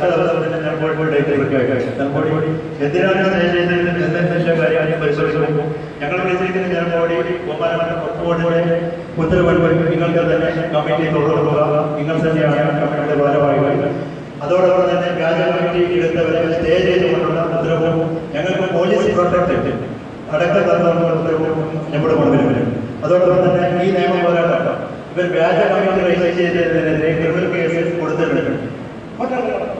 എന്തിനാണ് എന്തെങ്കിലും കാര്യം പരിശോധിക്കുമ്പോൾ ഞങ്ങൾ വിളിച്ചിരിക്കുന്ന ജനമോടി ബഹുമാനപ്പെട്ട പുറത്തുകൊണ്ടുകൂടെ ഉത്തരവ് നിങ്ങൾക്ക് തന്നെ കമ്മിറ്റി തുടർന്നുക നിങ്ങൾ തന്നെയാണ് കമ്മിറ്റിയുടെ ഭാരവാഹികൾ അതോടൊപ്പം തന്നെ വ്യാജ കമ്മിറ്റി എടുത്തവരെ സ്റ്റേ ചെയ്തുകൊണ്ടുള്ള ഉത്തരവും ഞങ്ങൾക്ക് പോലീസ് പ്രൊട്ടക്ട് അടക്കം തന്നുള്ള ഉത്തരവും നമ്മുടെ മുമ്പിൽ വരും അതോടൊപ്പം തന്നെ ഈ നിയമ പോരാട്ടം ഇവർ വ്യാജ കമ്മിറ്റി രജിസ്റ്റർ ചെയ്തതിനെതിരെ ക്രിമിനൽ കേസ് കൊടുത്തിട്ടുണ്ട്